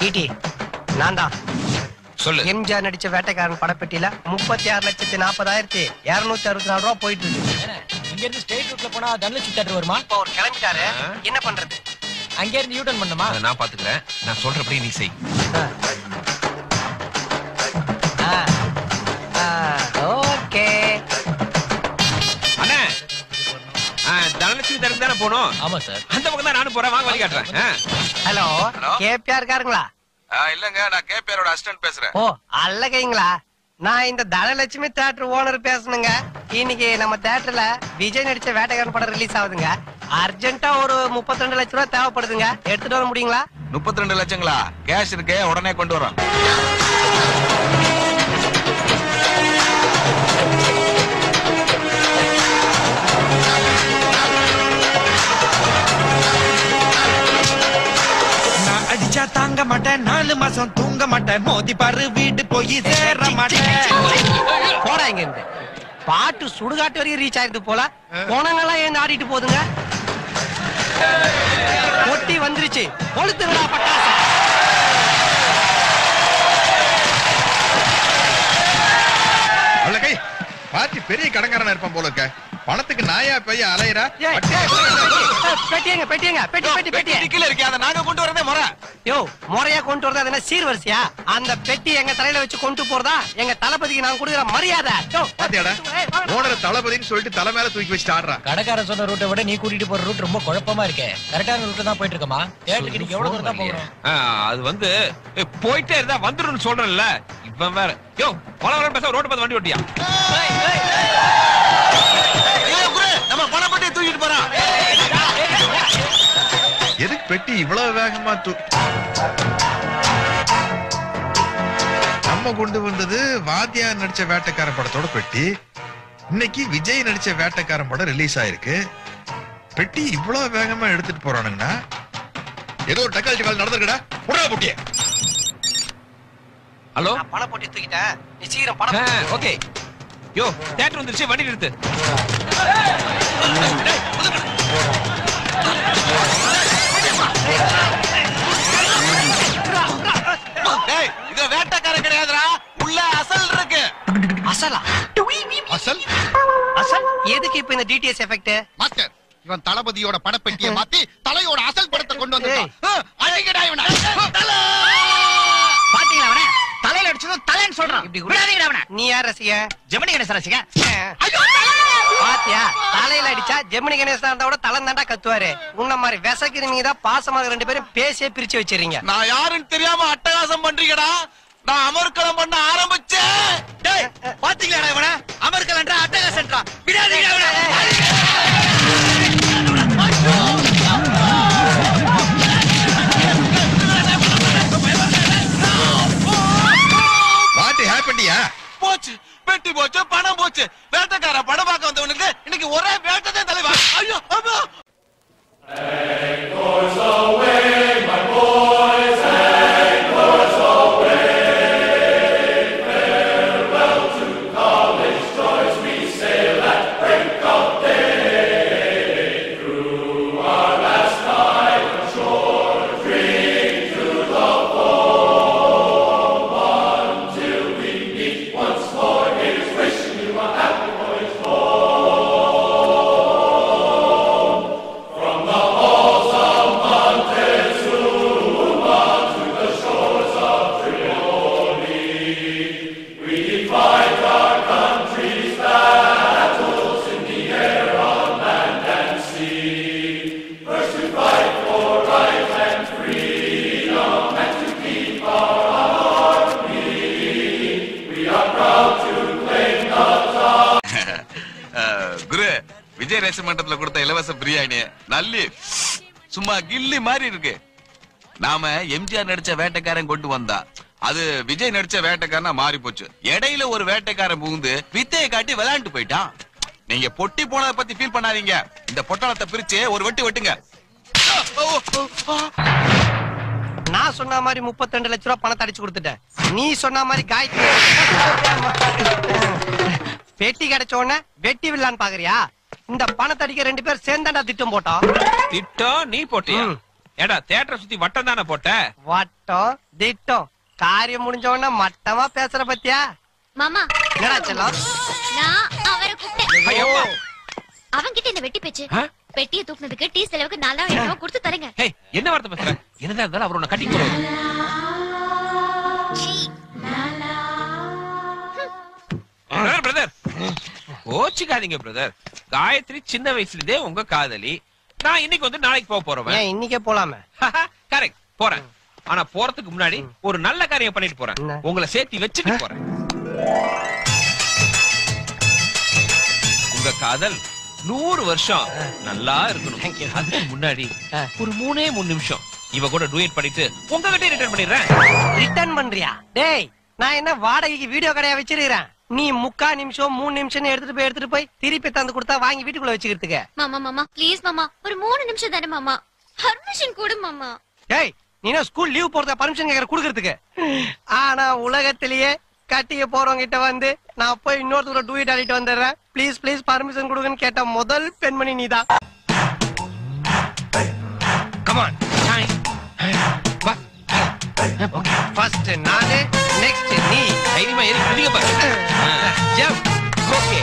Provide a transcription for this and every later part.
ஈட்டி நான் தான் சொல்லு எம்ஜிஆர் நடிச்ச வேட்டைக்காரன் படப்பெட்டியில முப்பத்தி ஆறு லட்சத்தி நாற்பதாயிரத்தி இருநூத்தி அறுபத்தி நாலு ரூபா போயிட்டு இருக்கு இங்க இருந்து ஸ்டேட் ரூட்ல போனா தனலட்சுமி தேட்டர் வருமா இப்போ அவர் கிளம்பிட்டாரு என்ன பண்றது அங்க இருந்து யூ டர்ன் பண்ணுமா அதை நான் பாத்துக்கிறேன் நான் சொல்றபடி நீ செய் ஓகே அண்ணே ஆ, தனலட்சுமி தரப்பு தானே போகணும் ஆமா சார் அந்த பக்கம் தான் நானும் போறேன் வாங்க வழி காட்டுறேன் ஆ. Hello Hello? கேபியா இருக்காருங்களா இல்லங்க நான் கேபிஆரோட அசிஸ்டன்ட் பேசுறேன் ஓ அல்லகைங்களா நான் இந்த தனலட்சுமி தியேட்டர் ஓனர் பேசணுங்க இன்னைக்கு நம்ம தியேட்டர்ல விஜய் நடிச்ச வேட்டைக்காரன் படம் ரிலீஸ் ஆகுதுங்க அர்ஜென்ட்டா ஒரு 32 லட்ச ரூபா தேவைப்படுதுங்க எடுத்துட்டு வர முடியுங்களா முப்பத்தி ரெண்டு லட்சங்களா கேஷ் இருக்கு உடனே கொண்டு வரோம் நான் அடிச்சா தாங்க மாட்டேன் நாலு மாசம் தூங்க மாட்டேன் மோதி பாரு வீடு போய் சேர மாட்டேன் போடா இங்க இருந்து பாட்டு சுடுகாட்டு வரைக்கும் ரீச் ஆயிருது போல போனங்கெல்லாம் ஏன் ஆடிட்டு போகுதுங்க பொட்டி வந்துருச்சு கொளுத்துங்கடா பட்டாசு அல்லகை பாத்தி பெரிய கடங்காரனா இருப்பான் போல இருக்க பணத்துக்கு நாயா பைய அலையறா ஏய், ஏய், ஏய், பெட்டியங்க பெட்டியங்க பெட்டி பெட்டி பெட்டி கீழே இருக்கே அதை நாங்க கொண்டு வரதே முறை யோ முறையா கொண்டு வரதா அது என்ன சீர்வரிசையா அந்த பெட்டி எங்க தலையில வச்சு கொண்டு போறதா எங்க தளபதிக்கு நான் கொடுக்குற மரியாதை யோ, பாத்தியாடா ஏய், வாங்க. ஓனர தளபதின்னு சொல்லிட்டு தலை மேல தூக்கி வச்சுட்டு ஆடுறா கடைக்காரன் சொன்ன ரூட்டை விட நீ கூட்டிட்டு போற ரூட் ரொம்ப குழப்பமா இருக்கே கரெக்டான ரூட்ல தான் போயிட்டு இருக்கமா தேட்டருக்கு நீங்க எவ்வளவு தூரம் தான் போகணும் ஆ, அது வந்து ஏய், போயிட்டே இருந்தா வந்துடும் சொல்றேன்ல இவன் வேற யோ வள வள பேச ரோடு பார்த்து வண்டி ஓட்டியா நம்ம பணம் பட்டி தூக்கிட்டு போறோம் எதுக்கு பெட்டி இவ்வளவு வேகமா தூ நம்ம கொண்டு வந்தது வாத்தியார் நடிச்ச வேட்டைக்காரன் படத்தோட பெட்டி இன்னைக்கு விஜய் நடிச்ச வேட்டைக்காரன் படம் ரிலீஸ் ஆயிருக்கு பெட்டி இவ்வளவு வேகமா எடுத்துட்டு போறானுங்கன்னா ஏதோ ஒரு டக்காலிட்டி வேலை நடந்திருக்கடா புடா பொட்டிய ஹலோ நான் பணம் போட்டு தூக்கிட்டேன் நீ சீக்கிரம் பணம் போட்டு ஓகே யோ தேட்டர் வந்துருச்சு வண்டி நிறுத்து டேய் இது வேட்டைக்காரன் கிடையாதுடா உள்ள அசல் இருக்கு அசலா அசல் அசல் எதுக்கு இப்ப இந்த டிடிஎஸ் எஃபெக்ட் மாஸ்டர் இவன் தளபதியோட படப்பெட்டியை மாத்தி தலையோட அசல் படத்தை கொண்டு வந்திருக்கான் ஏய். ஆ, அடிக்கடா இவனை தல! பாத்தீங்களா அவன தலையில அடிச்சதும் தலைன்னு சொல்றான் இப்படி கூட- விடாதீங்கடா அவன நீ யார் ரசிக ஜெமினி கணேசன் ரசிகன் பாத்தியா தலையில அடிச்சா ஜெமினி கணேசன் இருந்தா கூட தலை தாண்டா கத்துவாரு உன்ன மாதிரி விசக்கிறவங்க தான் பாசமாக ரெண்டு பேரும் பேசியே பிரிச்சு வச்சிருங்க நான் யாருன்னு தெரியாம அட்டகாசம் பண்றீங்கடா நான் அமர்க்களம் பண்ண ஆரம்பிச்சேன் டேய் பாத்தீங்களா இவன அமர்கலன்றா அட்டகாசன்றா விடாதீங்க அவன வாட்டி ஹேப்பண்டியா போச்சு பெட்டி போச்சு பணம் போச்சு வேட்டைக்கார படம் பார்க்க வந்தவனுக்கு இன்னைக்கு ஒரே வேட்டை தலைவா ஐயோ அம்மா அஹ், குரு விஜய் ரேஷன் மன்றத்துல கொடுத்த இலவச பிரியாணி நல்லி சும்மா கில்லி மாதிரி இருக்கு நாம எம்ஜிஆர் நடிச்ச வேட்டைக்காரன் கொண்டு வந்தா அது விஜய் நடிச்ச வேட்டைக்காரனா மாறி போச்சு இடையில ஒரு வேட்டைக்காரன் புகுந்து வித்தையை காட்டி விளையாண்டு போயிட்டான் நீங்க பொட்டி போனதை பத்தி ஃபீல் பண்ணாதீங்க இந்த பொட்டலத்தை பிரிச்சு ஒரு வெட்டு வெட்டுங்க நான் சொன்ன மாதிரி 32 லட்ச ரூபா பணத்தை அடிச்சு கொடுத்துட்டேன் நீ சொன்ன மாதிரி காயத்ரி பெட்டி கிடைச்ச உடனே வெட்டி விடலான்னு பாக்குறியா இந்த பணத்தை அடிக்க ரெண்டு பேர் சேர்ந்தாண்டா திட்டம் போட்டோம் திட்டம் நீ போட்டியா ம். ஏடா தேட்டரை சுத்தி வட்டம் தானே போட்ட வட்டம் திட்டம் காரியம் முடிஞ்ச உடனே மட்டமா பேசுற பத்தியா மாமா என்னடா செல்லம் நான் அவரை கூப்பிட்டேன் ஐயோ அவன்கிட்ட இந்த வெட்டி பேச்சு ஆ? பெட்டியை தூக்குனதுக்கு டீ செலவுக்கு நாலாயிரம் ரூபாய் கொடுத்து தரேங்க ஹே என்ன வார்த்தை பேசுற என்னதான் இருந்தாலும் அவர் உன்னை கட்டி போடுவாரு சீ. பிரதர் பிரதர் கோச்சிக்காதீங்க பிரதர் காயத்ரி சின்ன வயசுல இருந்தே உங்க காதலி நான் இன்னைக்கு வந்து நாளைக்கு போக போறவன் ஏன் இன்னைக்கே போலாமே கரெக்ட் போறேன் ஆனா போறதுக்கு முன்னாடி ஒரு நல்ல காரியம் பண்ணிட்டு போறேன் என்ன? உங்களை சேர்த்து வச்சுட்டு போறேன் உங்க காதல் நூறு வருஷம் நல்லா இருக்கணும் அதுக்கு முன்னாடி ஆ. ஒரு மூணே மூணு நிமிஷம் இவ கூட டூயட் பண்ணிட்டு உங்ககிட்ட ரிட்டர்ன் பண்ணிடுறேன் ரிட்டர்ன் பண்றியா டேய் நான் என்ன வாடகைக்கு வீடியோ கடையா வச்சிருக்கிறேன் நீ முக்கா நிமிஷம் மூணு நிமிஷம் எடுத்துட்டு போய் எடுத்துட்டு போய் திருப்பி தந்து கொடுத்தா வாங்கி வீட்டுக்குள்ள வச்சுக்கிறதுக்கு மாமா மாமா ப்ளீஸ் மாமா ஒரு மூணு நிமிஷம் தானே மாமா பர்மிஷன் கொடு மாமா டேய் நீ என்ன ஸ்கூல் லீவ் போறத பர்மிஷன் கேக்குற குடுக்கறதுக்கு ஆனா உலகத்திலேயே கட்டிக்க போறவங்க கிட்ட வந்து நான் போய் இன்னொருத்தர டூ இட் ஆடிட்டு வந்துடுறேன் ப்ளீஸ் ப்ளீஸ் பர்மிஷன் கொடுங்கன்னு கேட்ட முதல் பெண்மணி நீதான் கமான் ஃபர்ஸ்ட் நானு நெக்ஸ்ட் நீ தைரியமா ஏறி குதிங்க பாரு ஜம்ப் ஓகே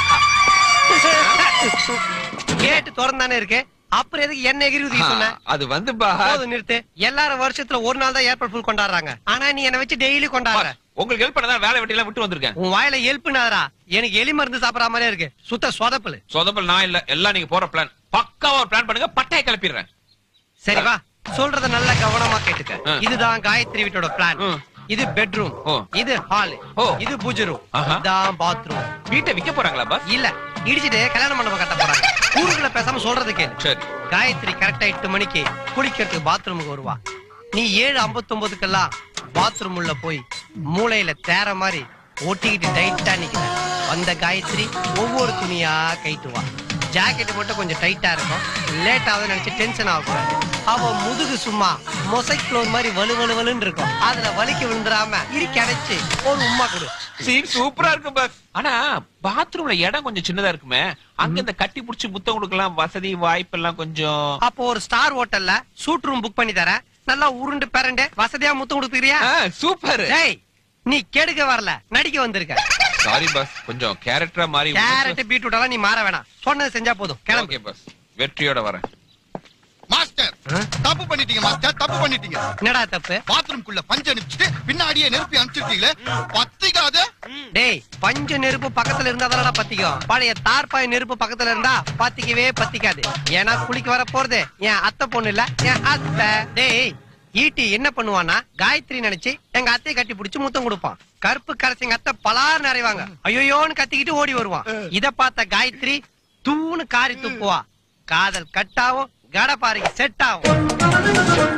கேட்டு திறந்தானே இருக்கு அப்புறம் எதுக்கு என்ன எகிரி ஊதி சொன்ன அது வந்து பா போதும் நிறுத்து எல்லாரும் வருஷத்துல ஒரு நாள் தான் ஏர்போர்ட் ஃபுல் கொண்டாடுறாங்க ஆனா நீ என்ன வச்சு டெய்லி கொண்டாடுற உங்களுக்கு ஹெல்ப் பண்ணதான் வேலை வெட்டி எல்லாம் விட்டு வந்திருக்கேன் உன் வாயில எல்ப்புனாதரா எனக்கு எலி மருந்து சாப்பிடற மாதிரியே இருக்கு சுத்த சொதப்பல் சொதப்பல் நான் இல்ல எல்லாம் நீங்க போற பிளான் பக்காவா ஒரு பிளான் பண்ணுங்க பட்டையை கிளப்பிடுறேன் சரி வா சொல்றத நல்லா கவனமா கேட்டுக்க ஆ. இதுதான் காயத்ரி வீட்டோட பிளான் ம். இது பெட்ரூம் ஓ. இது ஹால் ஓ. இது பூஜை ரூம் ஆஹா. இதான் பாத்ரூம் வீட்டை விக்க போறாங்களா பாஸ் இல்ல இடிச்சிட்டு கல்யாண மண்டபம் கட்ட போறாங்க ஊருக்குள்ள பேசாம சொல்றது கேளு சரி காயத்ரி கரெக்டா எட்டு மணிக்கு குளிக்கிறதுக்கு பாத்ரூமுக்கு வருவா நீ ஏழு ஐம்பத்தொன்பதுக்கெல்லாம் பாத்ரூம் உள்ள போய் மூளையில தேர மாதிரி ஒட்டிக்கிட்டு டைட்டா நிக்கிற வந்த காயத்ரி ஒவ்வொரு துணியா கைட்டுவா ஜாக்கெட் மட்டும் கொஞ்சம் டைட்டா இருக்கும் லேட் ஆகுதுன்னு நினைச்சு டென்ஷன் ஆகக்கூடாது அவ முதுகு சும்மா மொசைக் ஃப்ளோர் மாதிரி வலு வலு வலுன்னு இருக்கும் அதுல வலிக்கு விழுந்துராம இறுக்கி அடைச்சு ஒரு உம்மா கொடு சீன் சூப்பரா இருக்கு பாஸ் ஆனா பாத்ரூம்ல இடம் கொஞ்சம் சின்னதா இருக்குமே அங்க இந்த கட்டி புடிச்சு முத்தம் கொடுக்கலாம் வசதி வாய்ப்பு எல்லாம் கொஞ்சம் அப்போ ஒரு ஸ்டார் ஹோட்டல்ல சூட் ரூம் புக் பண்ணி தரேன் நல்லா உருண்டு பேரண்டு வசதியா முத்தம் கொடுத்துக்கிறியா சூப்பர் டேய் நீ கெடுக்க வரல நடிக்க வந்திருக்க சாரி பாஸ் கொஞ்சம் கேரக்டரா மாறி கேரட் பீட்ரூட் எல்லாம் நீ மாற வேணாம் சொன்னது செஞ்சா போதும் கிளம்பு ஓகே பாஸ் வெற்றியோட வரேன் மாஸ்டர் தப்பு பண்ணிட்டீங்க மாஸ்டர் தப்பு பண்ணிட்டீங்க என்னடா தப்பு பாத்ரூம்குள்ள பஞ்சு அனுப்பிச்சிட்டு பின்னாடியே நெருப்பி அனுப்பிச்சிட்டீங்களே பத்திக்காத டேய் பஞ்சு நெருப்பு பக்கத்துல இருந்தா தானடா பத்திக்கும் பழைய தார்பாய் நெருப்பு பக்கத்துல இருந்தா பத்திக்கவே பத்திக்காது ஏன்னா குளிக்க வர போறது என் அத்தை பொண்ணு இல்ல என் அத்தை டேய் ஈட்டி என்ன பண்ணுவானா காயத்ரி நினைச்சு எங்க அத்தையை கட்டி பிடிச்சு முத்தம் கொடுப்பான் கருப்பு கரைச்சி எங்க அத்தை பலார் நிறைவாங்க ஐயோன்னு கத்திக்கிட்டு ஓடி வருவான் இத பார்த்த காயத்ரி தூணு காரி துப்புவா காதல் கட்டாவும் கடப்பாறைக்கு செட் ஆகும்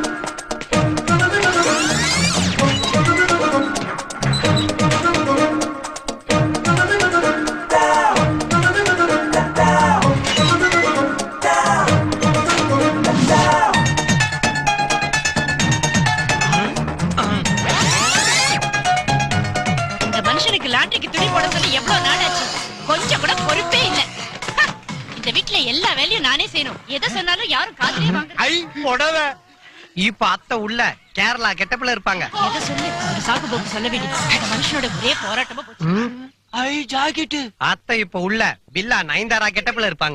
இந்த மனுஷனுக்கு லாட்டரிக்கு துணி போட சொல்லி எவ்வளவு நாள் ஆச்சு கொஞ்சம் கூட பொறுப்பே இல்ல ஹ! இந்த வீட்ல எல்லா வேலையும் நானே செய்யணும் எதை சொன்னாலும் யாரும் காதுலயே வாங்க ஐ புடவை இப்ப அத்தை உள்ள கேரளா கெட்டப்புல இருப்பாங்க எதை சொல்லு ஒரு சாக்கு போக்கு சொல்ல வேண்டியது இந்த மனுஷனோட ஒரே போராட்டமா போச்சு ஐ ஜாக்கெட் அத்தை இப்ப உள்ள பில்லா நயன்தாரா கெட்டப்புல இருப்பாங்க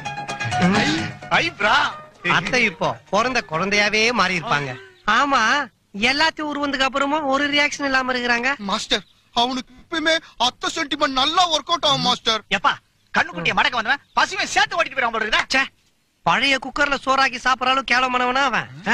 அத்தை இப்போ பிறந்த குழந்தையாவே மாறி இருப்பாங்க ஆமா எல்லாத்தையும் உருவந்துக்கு அப்புறமும் ஒரு ரியாக்ஷன் இல்லாம இருக்கிறாங்க மாஸ்டர் அவனுக்கு எப்பயுமே அத்த சென்டிமெண்ட் நல்லா ஒர்க் அவுட் ஆகும் மாஸ்டர் எப்பா கண்ணுக்குட்டிய மடக்க வந்தவன் பசுவை சேர்த்து ஓட்டிட்டு போயிடாம போல இருக்குதா ச்சே பழைய குக்கர்ல சோறாக்கி சாப்பிடறாலும் கேவலமானவனா அவன் ஆ?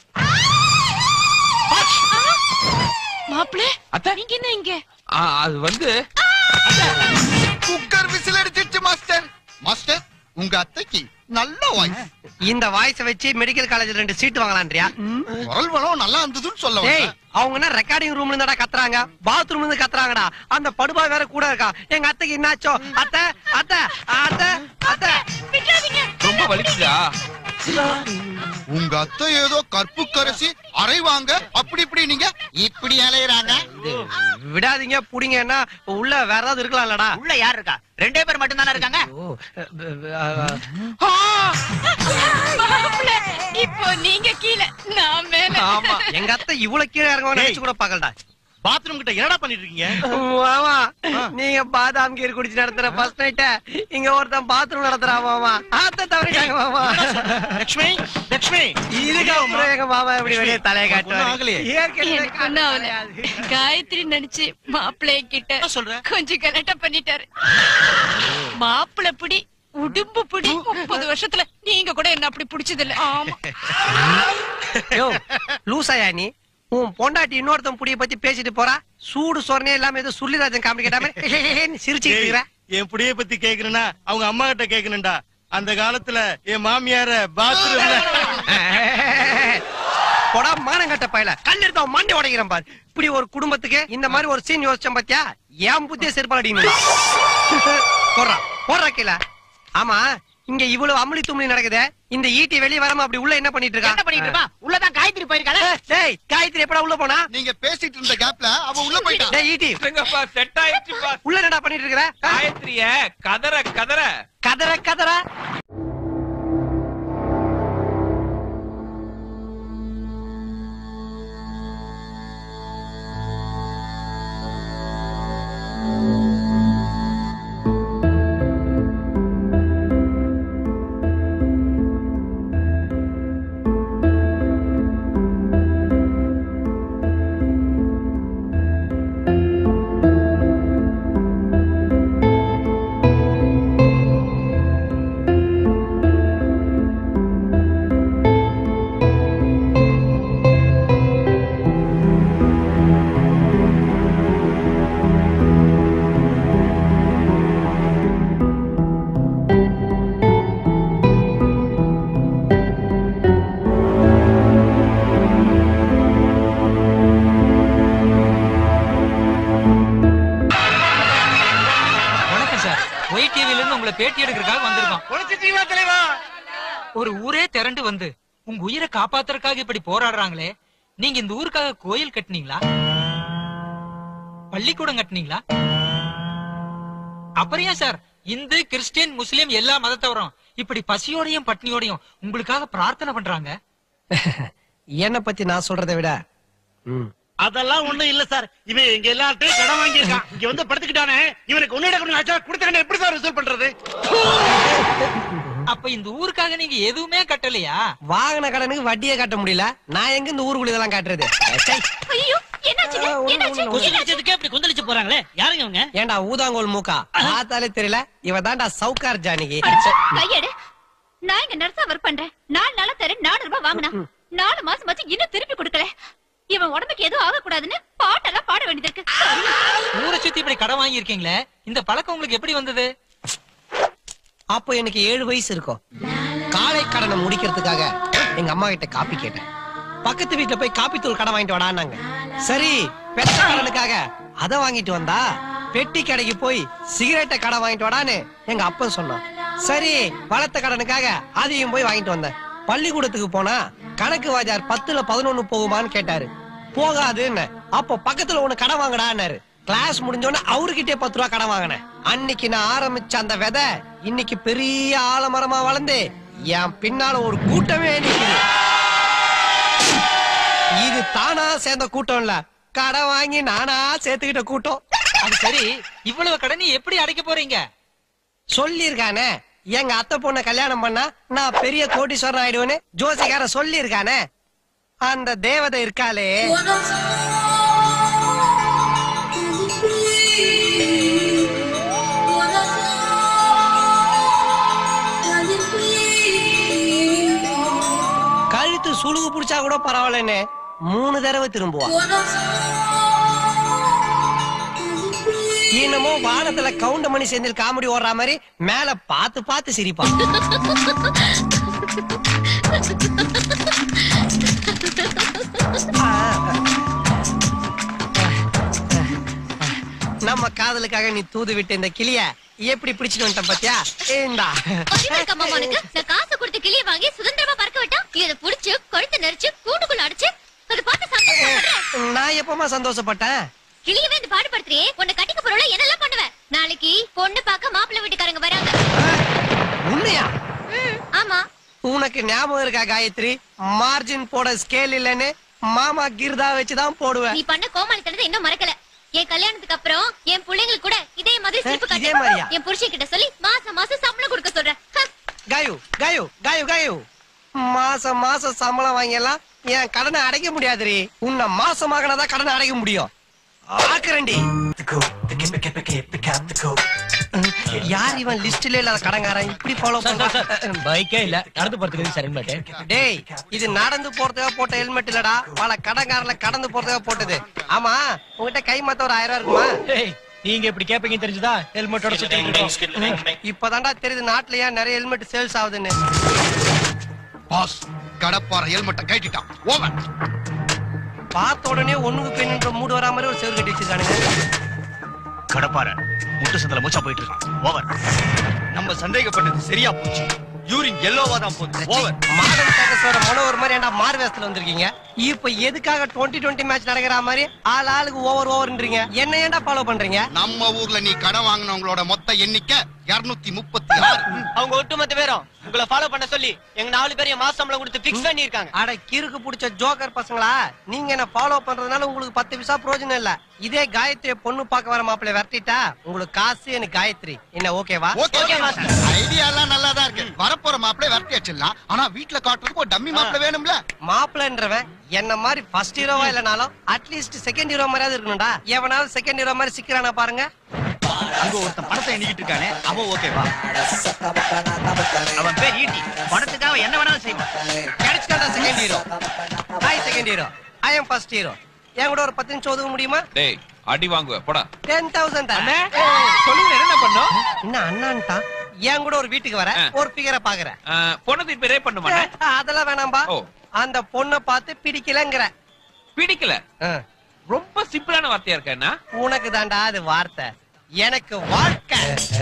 மாப்பிள அத்தை நீங்க என்ன இங்க ஆ, அது வந்து குக்கர் விசில் அடிச்சிருச்சு மாஸ்டர் மாஸ்டர் உங்க அத்தைக்கு நல்ல வாய்ஸ் இந்த வாய்ஸ் வச்சு மெடிக்கல் காலேஜ்ல ரெண்டு சீட் வாங்கலான்றியா ம்? குரல் வளம் நல்லா இருந்ததுன்னு சொல்ல டேய் வந்தேன். அவங்க என்ன ரெக்கார்டிங் ரூம்ல இருந்தாடா கத்துறாங்க பாத்ரூம்ல இருந்து கத்துறாங்கடா அந்த படுபா வேற கூட இருக்கா எங்க அத்தைக்கு என்னாச்சோ அத்தை அத்தை அத்தை அத்தை ரொம்ப வலிக்குதா உங்க அத்தை ஏதோ கற்பு கரசி அரைவாங்க அப்படி இப்படி நீங்க இப்படி அலையறாங்க விடாதீங்க புடிங்கன்னா உள்ள வேற ஏதாவது இருக்கலாம்லடா உள்ள யார் இருக்கா ரெண்டே பேர் மட்டும் தானே இருக்காங்க ஓ, அ, அ, அ, மாப்பிள இப்போ நீங்க கீழே ஆமா எங்க அத்தை இவ்வளவு கீழே இறங்க நினைச்சு கூட பாக்கலடா பாத்ரூம் கிட்ட என்னடா பண்ணிட்டு இருக்கீங்க மாமா நீங்க பாதாம் கீர் குடிச்சு நடத்துற ஃபர்ஸ்ட் நைட்ட இங்க ஒருத்தன் பாத்ரூம் நடத்துறான் மாமா ஆத்த தவறிட்டாங்க மாமா லட்சுமி லட்சுமி இதுக்கு அப்புறம் எங்க மாமா எப்படி வெளியே தலையை ஒண்ணும் காட்டுவாரு ஆகலையே. ஏற்கனவே எனக்கு ஒண்ணும் ஆகல. காயத்ரி நினைச்சு மாப்பிள்ளைய கிட்ட சொல்ற கொஞ்சம் கலட்ட பண்ணிட்டாரு மாப்பிள்ளை பிடி உடும்பு பிடி முப்பது வருஷத்துல நீங்க கூட என்ன அப்படி பிடிச்சது இல்ல ஆமா யோ லூசாயா நீ உன் பொண்டாட்டி இன்னொருத்தன் புடிய பத்தி பேசிட்டு போறா சூடு சொரணே இல்லாம ஏதோ சுள்ளிராஜன் காமெடி கேட்டாம சிரிச்சுட்டு இருக்கிற என் புடிய பத்தி கேக்குறேன்னா அவங்க அம்மா கிட்ட கேக்குறேன்டா அந்த காலத்துல என் மாமியார பாத்ரூம்ல போடா மானங்கட்ட பயல கல் எடுத்து அவன் மண்டை உடைக்கிறேன் பாரு இப்படி ஒரு குடும்பத்துக்கு இந்த மாதிரி ஒரு சீன் யோசிச்சேன் பாத்தியா ஏன் புத்திய செருப்பாடிங்க போடுறா போடுறா கீழ ஆமா இங்க இவ்வளவு அமளி தும்ளி நடக்குது இந்த ஈட்டி வெளிய வராம அப்படி உள்ள என்ன பண்ணிட்டு இருக்கா என்ன பண்ணிட்டு இருப்பா? உள்ளதான் காயத்ரி போயிருக்காளே டேய் காயத்ரி எப்படா உள்ள போனா நீங்க பேசிட்டு இருந்த கேப்ல அவ உள்ள போயிட்டா டேய் ஈட்டி இல்லைங்கப்பா செட் ஆயிடுச்சுப்பா உள்ள என்னடா பண்ணிட்டு இருக்கற காயத்ரிய கதற கதற கதற கதற வணக்கம் சார் ஒய் டிவில இருந்து உங்களை பேட்டி எடுக்கிறதுக்காக வந்திருக்கோம் உழைச்சிட்டீங்களா தலைவா ஒரு ஊரே திரண்டு வந்து உங்க உயிரை காப்பாத்துறதுக்காக இப்படி போராடுறாங்களே நீங்க இந்த ஊருக்காக கோயில் கட்டுனீங்களா பள்ளிக்கூடம் கட்டுனீங்களா அப்புறம் ஏன் சார் இந்து கிறிஸ்டியன் முஸ்லிம் எல்லா மதத்தவரும் இப்படி பசியோடையும் பட்னியோடையும் உங்களுக்காக பிரார்த்தனை பண்றாங்க என்ன பத்தி நான் சொல்றதை விட ம் அதெல்லாம் ஒண்ணும் இல்ல சார் இவன் எங்க எல்லார்ட்டையும் கடன் வாங்கியிருக்கான் இங்க வந்து படுத்துக்கிட்டானே இவனுக்கு ஒன்னு இடக்கணும் ஆச்சா கொடுத்த எப்படி சார் ரிசல்ட் பண்றது அப்ப இந்த ஊருக்காக நீங்க எதுவுமே கட்டலையா வாங்கின கடனுக்கு வட்டியே கட்ட முடியல நான் எங்க இந்த ஊருக்குள்ள இதெல்லாம் காட்டுறது சை. ஐயோ என்னாச்சு ஆ, ஒண்ணும் என்னாச்சு ஒண்ணும் ஒண்ணும். குடிச்சதுக்கே அப்படி கொந்தளிச்சு போறாங்களே யாருங்க அவங்க ஏன்டா ஊதாங்கோல் மூக்கா பார்த்தாலே தெரியல இவ தான்டா சவுக்கார் ஜானகி கையெடு நான் இங்க நர்ஸா ஒர்க் பண்றேன் நாலு நாளா தரேன் நானூறு ரூபாய் வாங்கினா நாலு மாசம் ஆச்சு இன்னும் திருப்பி கொடுக்கல இவன் உடம்புக்கு எதுவும் ஆகக்கூடாதுன்னு பாட்டெல்லாம் பாட வேண்டியது இருக்கு ஊரை சுத்தி இப்படி கடன் வாங்கியிருக்கீங்களே இந்த பழக்கம் உங்களுக்கு எப்படி வந்தது அப்போ எனக்கு ஏழு வயசு இருக்கும் காலை கடனை முடிக்கிறதுக்காக எங்க அம்மா கிட்ட காப்பி கேட்டேன் பக்கத்து வீட்டுல போய் காப்பி தூள் கடை வாங்கிட்டு வாடான்னாங்க சரி பெத்த கடனுக்காக அத வாங்கிட்டு வந்தா பெட்டி கடைக்கு போய் சிகரெட்டை கடை வாங்கிட்டு வாடான்னு எங்க அப்பன் சொன்னான் சரி வளர்த்த கடனுக்காக அதையும் போய் வாங்கிட்டு வந்தேன் பள்ளிக்கூடத்துக்கு போனா கணக்கு வாஜார் பத்துல பதினொன்னு போகுமான்னு கேட்டாரு போகாதுன்னு அப்போ பக்கத்துல ஒண்ணு கடை வாங்கடான்னாரு கிளாஸ் முடிஞ்சோடனே அவர்கிட்டே பத்து ரூபா கடன் வாங்கினேன் அன்னைக்கு நான் ஆரம்பிச்ச அந்த விதை இன்னைக்கு பெரிய ஆலமரமா வளர்ந்து என் பின்னால ஒரு கூட்டமே நிக்குது இது தானா சேர்ந்த கூட்டம் இல்ல கடன் வாங்கி நானா சேர்த்துக்கிட்ட கூட்டம் அது சரி இவ்வளவு கடனை எப்படி அடைக்க போறீங்க சொல்லியிருக்கானே எங்க அத்தை பொண்ண கல்யாணம் பண்ணா நான் பெரிய கோடீஸ்வரன் ஆயிடுவேன்னு ஜோசிகார சொல்லியிருக்கானே அந்த தேவதை இருக்காளே கழுத்து சுழுகு புடிச்சா கூட பரவாயில்லன்னு மூணு தடவை திரும்புவா என்னமோ வானத்துல கவுண்டமணி செந்தில் காமெடி ஓடுற மாதிரி மேல பார்த்து பார்த்து சிரிப்பா நம்ம காதலுக்காக நீ தூது விட்டு இந்த கிளிய எப்படி பிடிச்சிட்டு வந்துட்ட பாத்தியா ஏண்டா அறிவு இருக்கா மாமா உனக்கு? நான் காசு கொடுத்து கிளிய வாங்கி சுதந்திரமா பறக்க விட்டா இதை புடிச்சு கழுத்தை நெரிச்சு கூண்டுக்குள்ள அடைச்சு அதை பார்த்து சந்தோஷப்படுறேன் நான் எப்பமா சந்தோஷப்பட்டேன் கிளியவே இந்த பாடுபடுத்துறியே உன்னை கட்டிக்க போறவள என்னெல்லாம் பண்ணுவேன் நாளைக்கு பொண்ணு பார்க்க மாப்பிள்ளை வீட்டுக்காரங்க வராங்க உண்மையா ம், ஆமா உனக்கு ஞாபகம் இருக்கா காயத்ரி மார்ஜின் போட ஸ்கேல் இல்லைன்னு மாமா கிர்தா வச்சுதான் போடுவேன் நீ பண்ண கோமாளித்தனத்தை இன்னும் மறக்கல என் கல்யாணத்துக்கு அப்புறம் என் பிள்ளைங்களுக்கு கூட இதே மாதிரி சிரிப்பு இதே காட்டு மாதிரியா? என் புருஷன் கிட்ட சொல்லி மாசம் மாசம் சம்பளம் கொடுக்க சொல்றேன் ஹ. காயு காயு காயு காயு மாசம் மாசம் சம்பளம் வாங்கியெல்லாம் என் கடனை அடைக்க முடியாதுரி உன்னை மாசமாகனாதான் கடனை அடைக்க முடியும் ஆக்குறேன்டி யார் இவன் லிஸ்ட்ல இல்லாத கடங்காரன் இப்படி ஃபாலோ பண்றான் பைக்கே இல்ல நடந்து போறதுக்கு சரண் மாட்டேன் டேய் இது நடந்து போறதுக்காக போட்ட ஹெல்மெட் இல்லடா பல கடங்காரல கடந்து போறதுக்காக போட்டது ஆமா உங்ககிட்ட கை மாத்த ஒரு ஆயிரம் ரூபாய் இருக்குமா நீங்க இப்படி கேப்பீங்க தெரிஞ்சுதா ஹெல்மெட்டோட சுத்தி இப்பதான்டா தெரியுது நாட்டுல ஏன் நிறைய ஹெல்மெட் சேல்ஸ் ஆகுதுன்னு பாஸ் கடப்பார ஹெல்மெட்டை கேட்டுட்டான் ஓவர் பார்த்த உடனே ஒண்ணுக்கு பெண்ணுன்ற மூடு வரா மாதிரி ஒரு செவ்வறு கட்டி வச்சிருக்கானுங்க கடப்பார முட்டு சந்தில மூச்சா போயிட்டு இருக்கான் ஓவர் நம்ம சந்தேகப்பட்டது சரியா போச்சு யூரின் எல்லோவா தான் போகுது ஓவர் மாடர்ன் ஸ்டேட்டஸோட மனோவர் மாதிரி ஏன்டா மாறு வேஷத்துல வந்திருக்கீங்க இப்ப எதுக்காக 20 20 மேட்ச் நடக்கிற மாதிரி ஆள் ஆளுக்கு ஓவர் ஓவர்ன்றீங்க என்ன ஏன்டா ஃபாலோ பண்றீங்க நம்ம ஊர்ல நீ கடன் வாங்கினவங்களோட மொத்த எண்ணிக்கை இருநூத்தி முப்பத்தி ஆறு அவங்க ஒட்டுமொத்த பேரும் உங்களை ஃபாலோ பண்ண சொல்லி எங்க நாலு பேரையும் மாசம் சம்பளம் கொடுத்து பிக்ஸ் பண்ணி இருக்காங்க அட கிறுக்கு புடிச்ச ஜோக்கர் பசங்களா நீங்க என்ன ஃபாலோ பண்றதுனால உங்களுக்கு பத்து பைசா பிரயோஜனம் இல்ல இதே காயத்ரி பொண்ணு பார்க்க வர மாப்பிள்ளை விரட்டிட்டா உங்களுக்கு காசு எனக்கு காயத்ரி என்ன ஓகேவா ஓகே ஐடியா எல்லாம் நல்லா தான் இருக்கு வரப்போற மாப்பிளை விரட்டி வச்சிடலாம் ஆனா வீட்டுல காட்டுறதுக்கு ஒரு டம்மி மாப்பிளை வேணும்ல மாப்பிள்ளன்றவன் என்ன மாதிரி ஃபர்ஸ்ட் ஹீரோவா இல்லனாலும் அட்லீஸ்ட் செகண்ட் ஹீரோ மாதிரியாவது இருக்கணும்டா எவனாவது செகண்ட் ஹீரோ மாதிரி சிக்கிறானா பாருங்க அங்க ஒருத்தன் பணத்தை எண்ணிக்கிட்டு இருக்கானே அவன் ஓகேவா அவன் பேர் ஈட்டி பணத்துக்காக என்ன வேணாலும் செய்வான் கிடைச்சிட்டா second hero hi second hero I'm first hero என் கூட ஒரு பத்து நிமிஷம் ஒதுக்க முடியுமா டேய் அடி வாங்குவ போடா டென் தௌசண்ட் சொல்லுங்க என்ன பண்ணும் என்ன அண்ணான்ட்டா என் கூட ஒரு வீட்டுக்கு வர ஒரு ஃபிகரை பாக்குறேன் பொண்ணு இப்ப ரேப் பண்ண மாட்டேன் அதெல்லாம் வேணாம்பா ஓ. அந்த பொண்ணை பார்த்து பிடிக்கலங்கிற பிடிக்கல ரொம்ப சிம்பிளான வார்த்தையா இருக்க என்ன உனக்கு தாண்டா அது வார்த்தை எனக்கு வாழ்க்கை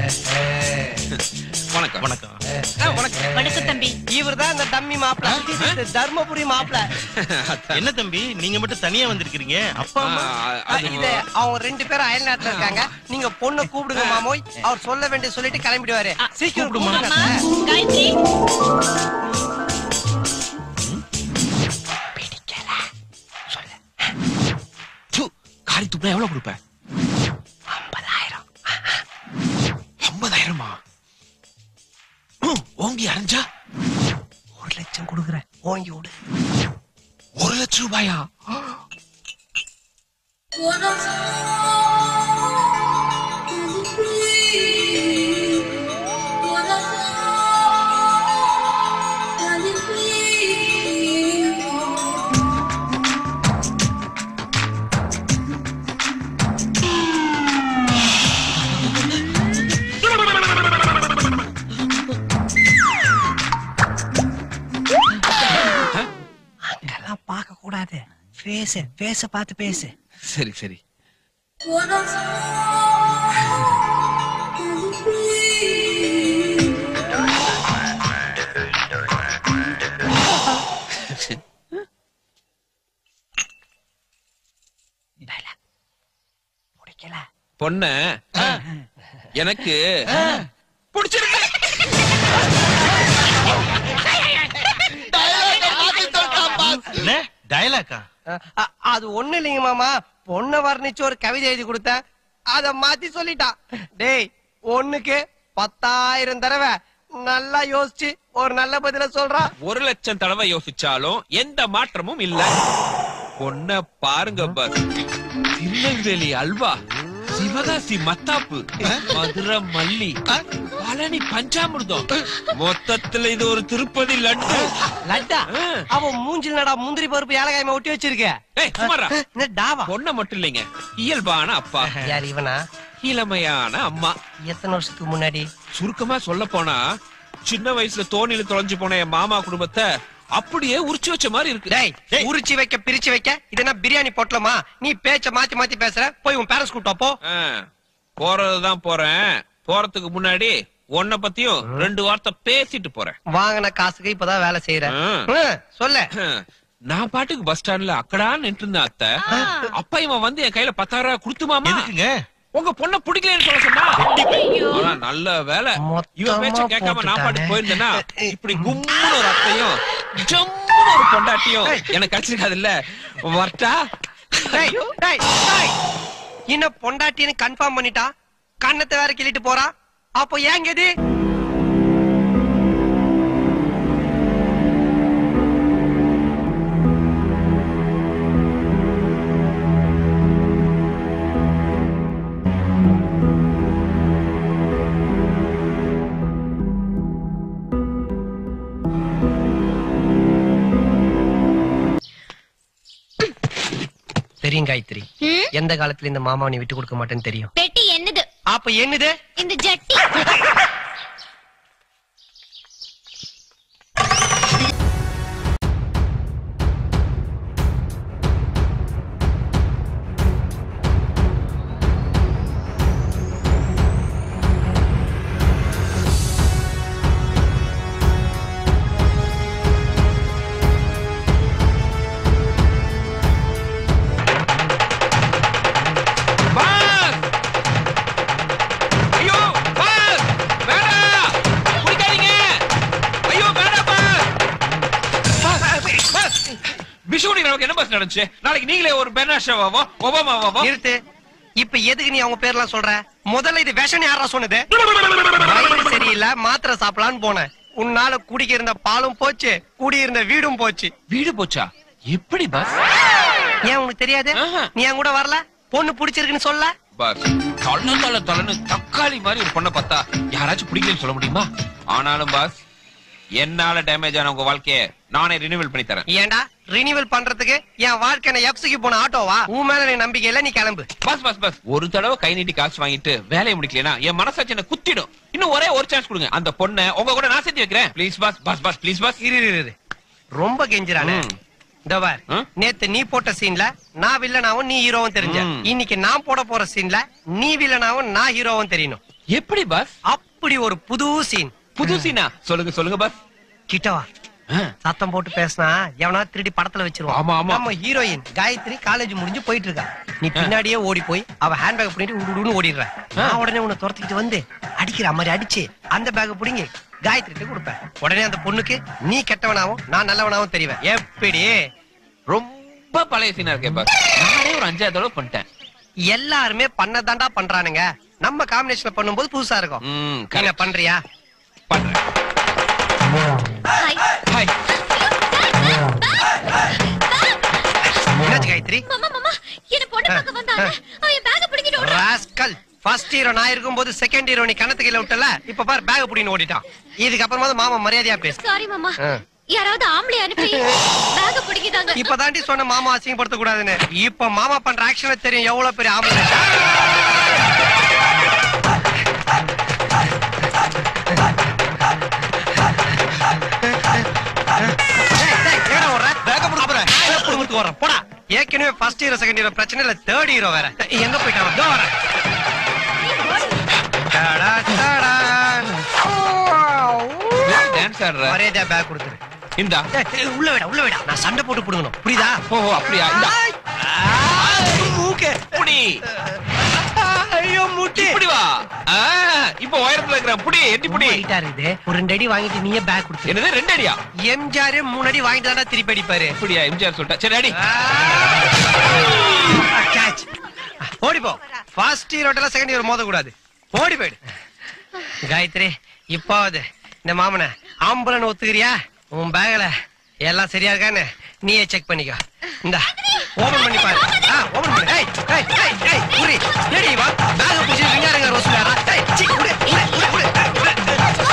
வணக்கம் வணக்கம் வணக்கம் வணக்கம் தம்பி இவர் தான் இந்த டம்மி மாப்பிள்ள தர்மபுரி மாப்பிள்ள என்ன தம்பி நீங்க மட்டும் தனியா வந்திருக்கீங்க அப்பா அம்மா இது அவங்க ரெண்டு பேரும் அயல் நாட்டுல இருக்காங்க நீங்க பொண்ணை கூப்பிடுங்க மாமோய் அவர் சொல்ல வேண்டிய சொல்லிட்டு கிளம்பிடுவாரு சீக்கிரம் கூப்பிடுங்க அம்மா காயத்ரி காரி துப்புனா எவ்வளவு கொடுப்ப ஐம்பதாயிரம் ஐம்பதாயிரமா ஹம், ஓங்கி அரைஞ்சா ஒரு லட்சம் கொடுக்குறேன் ஓங்கி விடு ஒரு லட்சம் ரூபாயா அங்கெல்லாம் பார்க்க கூடாது பேச பேச பார்த்து பேசு சரி சரி பிடிக்கல பொண்ண எனக்கு பிடிச்சிருக்கு என்ன டயலாக்கா அ- அ- அது ஒண்ணு இல்லைங்க மாமா பொண்ணை வர்ணிச்சு ஒரு கவிதை எழுதி கொடுத்தேன் அத மாத்தி சொல்லிட்டான் டேய் ஒண்ணுக்கு பத்தாயிரம் தடவை நல்லா யோசிச்சு ஒரு நல்ல பதில சொல்றான் ஒரு லட்சம் தடவை யோசிச்சாலும் எந்த மாற்றமும் இல்ல பொண்ண பாருங்க பஸ் திருநெல்வேலி அல்வா சிவகாசி மத்தாப்பு மதுரை மல்லி பழனி பஞ்சாமிர்தம் மொத்தத்துல இது ஒரு திருப்பதி லட்டு லட்டா அவன் மூஞ்சில் நடா முந்திரி பருப்பு ஏலகாயமா ஒட்டி வச்சிருக்க ஏய் சுமாரா என்ன டாவா பொண்ண மட்டும் இல்லைங்க இயல்பான அப்பா யார் இவனா இளமையான அம்மா எத்தனை வருஷத்துக்கு முன்னாடி சுருக்கமா சொல்ல போனா சின்ன வயசுல தோணில தொலைஞ்சு போன என் மாமா குடும்பத்தை அப்படியே உரிச்சு வச்ச மாதிரி இருக்கு டேய் உரிச்சு வைக்க பிரிச்சு வைக்க இது என்ன பிரியாணி பொட்டலமா நீ பேச்ச மாத்தி மாத்தி பேசுற போய் உன் பேரண்ட்ஸ் கூட்டா போ ஆ, போறதுதான் போறேன் போறதுக்கு முன்னாடி உன்னை பத்தியும் ரெண்டு வார்த்தை பேசிட்டு போறேன் வாங்கின காசுக்கு இப்பதான் வேலை செய்யறேன் ஆ. சொல்ல நான் பாட்டுக்கு பஸ் ஸ்டாண்ட்ல அக்கடா நின்று இருந்தேன் அத்தை அப்பா இவன் வந்து என் கையில பத்தாயிரம் ரூபாய் கொடுத்துமாமா எதுக்குங்க உங்க பொண்ண பிடிக்கலன்னு சொல்ல சொன்னா ஆனா நல்ல வேலை இவன் பேச்ச கேட்காம நான் பாட்டுக்கு போயிருந்தேன்னா இப்படி கும்முன்னு ஒரு அத்தையும் ஜம்முன்னு ஒரு பொண்டாட்டியும் எனக்கு கிடைச்சிருக்காது இல்ல வரட்டா டேய், டேய், டேய். இன்னும் பொண்டாட்டின்னு கன்ஃபார்ம் பண்ணிட்டா கண்ணத்தை வேற கிள்ளிட்டு போறா அப்போ ஏங்க இது தெரியும் காயத்ரி ம்? எந்த காலத்துல இந்த மாமாவை நீ விட்டு கொடுக்க மாட்டேன்னு தெரியும் பெட்டி என்னது அப்ப என்னது இந்த ஜட்டி பாஸ் ஐயோ பாஸ் வேண்டாம் குடிக்காதீங்க ஐயோ வேண்டாம் பாஸ் பாஸ், பாஸ் விஷுவனி நமக்கு என்ன பாஸ் நடந்துச்சு நாளைக்கு நீங்களே ஒரு பெர்னாஷாவாவோ ஒபாமாவாவோ நிறுத்து இப்ப எதுக்கு நீ அவங்க பேர்லாம் சொல்ற முதல்ல இது விஷம் யாரா சொன்னது வயிறு சரியில்லை மாத்திரை சாப்பிடலான்னு போனேன் உன்னால குடிக்க இருந்த பாலும் போச்சு குடி இருந்த வீடும் போச்சு வீடு போச்சா எப்படி பாஸ் ஏன் உனக்கு தெரியாது நீ என் கூட வரல பொண்ணு பிடிச்சிருக்குன்னு சொல்ல பாஸ் தொல்ல தொல்ல தொல்லன்னு தக்காளி மாதிரி ஒரு பொண்ணை பார்த்தா யாராச்சும் பிடிக்கலன்னு சொல்ல முடியுமா ஆனாலும் பாஸ் என்னால டேமேஜ் ஆன உங்க வாழ்க்கைய நானே ரினிவல் பண்ணி தரேன் ஏன்டா ரினிவல் பண்றதுக்கு என் வாழ்க்கை நான் எப்சிக்கு போன ஆட்டோவா உன் மேல நீ நம்பிக்கை இல்ல நீ கிளம்பு பாஸ் பாஸ் பாஸ் ஒரு தடவை கை நீட்டி காசு வாங்கிட்டு வேலையை முடிக்கலனா என் மனசாட்சி என்ன குத்திடும் இன்னும் ஒரே ஒரு சான்ஸ் கொடுங்க அந்த பொண்ணை உங்க கூட நான் சேர்த்து வைக்கிறேன் please boss boss boss please boss இரு இரு, இரு ரொம்ப கெஞ்சுறானே இந்த பார் நேத்து நீ போட்ட சீன்ல நான் வில்லனாவும் நீ ஹீரோவும் தெரிஞ்ச ம். இன்னைக்கு நான் போட போற சீன்ல நீ வில்லனாவும் நான் ஹீரோவும் தெரியணும் எப்படி பாஸ் அப்படி ஒரு புது சீன் புது சீனா சொல்லுங்க சொல்லுங்க பாஸ் கிட்டவா சத்தம் போட்டு பேசினா எவனா திருடி படத்துல வச்சிருவான் ஆமா, ஆமா. நம்ம ஹீரோயின் காயத்ரி காலேஜ் முடிஞ்சு போயிட்டு இருக்கா நீ பின்னாடியே ஓடி போய் அவ ஹேண்ட் பேக் பண்ணிட்டு உடுன்னு ஓடிடுற நான் உடனே உன்னை துரத்திக்கிட்டு வந்து அடிக்கிற மாதிரி அடிச்சு அந்த பேக் பிடிங்கி காயத்ரிட்டு கொடுப்பேன் உடனே அந்த பொண்ணுக்கு நீ கெட்டவனாவும் நான் நல்லவனாவும் தெரிவேன் எப்படி ரொம்ப பழைய சீனா இருக்கே பாஸ் நானே ஒரு அஞ்சாவது தடவை பண்ணிட்டேன் எல்லாருமே பண்ணதாண்டா பண்றானுங்க நம்ம காம்பினேஷன் பண்ணும்போது புதுசா இருக்கும் ம் என்ன பண்றியா பண்றேன் ஹாய் என்னாச்சு காயத்ரி மாமா மாமா என்ன பொண்ணு பார்க்க வந்தாங்க அவன் என் பேக்க பிடிக்கிட்டு ஓடுறான். ராஸ்கல் ஃபர்ஸ்ட் ஹீரோ நான் இருக்கும்போது செகண்ட் ஹீரோ நீ கணத்து கையில விட்டல இப்ப பாரு பேக் புடின்னு ஓடிட்டான் இதுக்கு அப்புறமா மாமா மரியாதையா பேசு சாரி மாமா ஆ. யாராவது ஆம்பளை அனுப்பி பேக்க பிடிக்கிட்டாங்க இப்ப தாண்டி சொன்ன மாமா அசிங்கப்படுத்த கூடாதுன்னு இப்ப மாமா பண்ற ஆக்ஷன்ல தெரியும் எவ்வளவு பெரிய ஆம்பளை போடா ஏற்கனவே ஃபர்ஸ்ட் ஹீரோ செகண்ட் ஹீரோ பிரச்சனை இல்ல தேர்ட் ஹீரோ வேற எங்க போயிட்டான் இதோ வரேன் டடா, டடா. டான்ஸ் ஆடுற மரியாதையா பேக் கொடுத்துரு இந்தா ஏய், ஏய், உள்ள விடா உள்ள விடா நான் சண்டை போட்டு புடுங்கணும் புரியுதா ஓ அப்படியா இந்தா மூக்கு புடி ஐயோ முட்டி இப்படி வா ஆ, இப்போ உயரத்துல இருக்கிற புடி எட்டி புடி ஹைட்டா இருக்குது ஒரு ரெண்டு அடி வாங்கிட்டு நீயே பேக் கொடுத்து என்னது ரெண்டு அடியா எம்ஜிஆர் மூணு அடி வாங்கிட்டு தான்டா திருப்பி அடிப்பாரு இப்படியா எம்ஜிஆர் சொல்லிட்டா சரி அடி கேட்ச் ஓடி போ ஃபர்ஸ்ட் ஹீரோட்டெல்லாம் செகண்ட் ஹீரோ மோத கூடாது ஓடி போயிடு காயத்ரி இப்பாவது இந்த மாமனை ஆம்பளன் ஒத்துக்கிறியா உன் பேக்ல எல்லாம் சரியா இருக்கான்னு நீயே செக் பண்ணிக்கோ இந்த ஓபன் பண்ணி பாரு ஆ ஓபன் பண்ணு ஏய் ஏய் ஏய் ஏய் புரி ஏடி வா பேக் புடிச்சு விங்காரங்க ரோஸ்லாரா ஏய் சி குடு குடு குடு குடு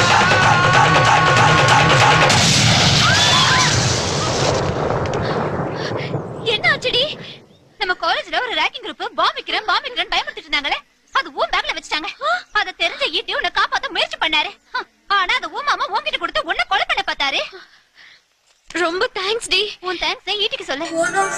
என்ன ஆச்சுடி நம்ம காலேஜ்ல ஒரு ரேக்கிங் குரூப் பாம் வைக்கிறேன் பாம் வைக்கிறேன் பயமுறுத்திட்டு இருந்தாங்களே அது ஊன் பேக்ல வச்சுட்டாங்க அத தெரிஞ்ச ஈட்டி உன்னை காப்பாத்த முயற்சி பண்ணாரு ஆனா அது ஊன் மாமா உன்கிட்ட கொடுத்து உன்னை கொலை பண்ண பார்த்தாரு ரொம்ப தேங்க்ஸ் டி உன் தேங்க்ஸ் ஈட்டிக்கு சொல்லு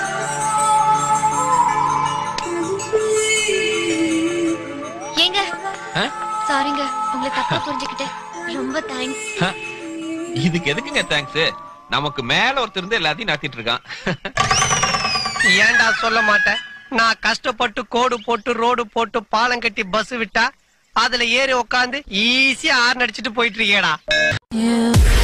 ஏங்க ஆ? சாரிங்க உங்களை தப்பா புரிஞ்சுக்கிட்டேன் ரொம்ப தேங்க்ஸ் ஆ, இதுக்கு எதுக்குங்க தேங்க்ஸ் நமக்கு மேல ஒருத்தர் இருந்து எல்லாத்தையும் நடத்திட்டு இருக்கான் ஏன்டா சொல்ல மாட்டேன் நான் கஷ்டப்பட்டு கோடு போட்டு ரோடு போட்டு பாலம் கட்டி பஸ் விட்டா அதுல ஏறி உக்காந்து ஈஸியா ஆர்ன் அடிச்சிட்டு போயிட்டு இருக்கேடா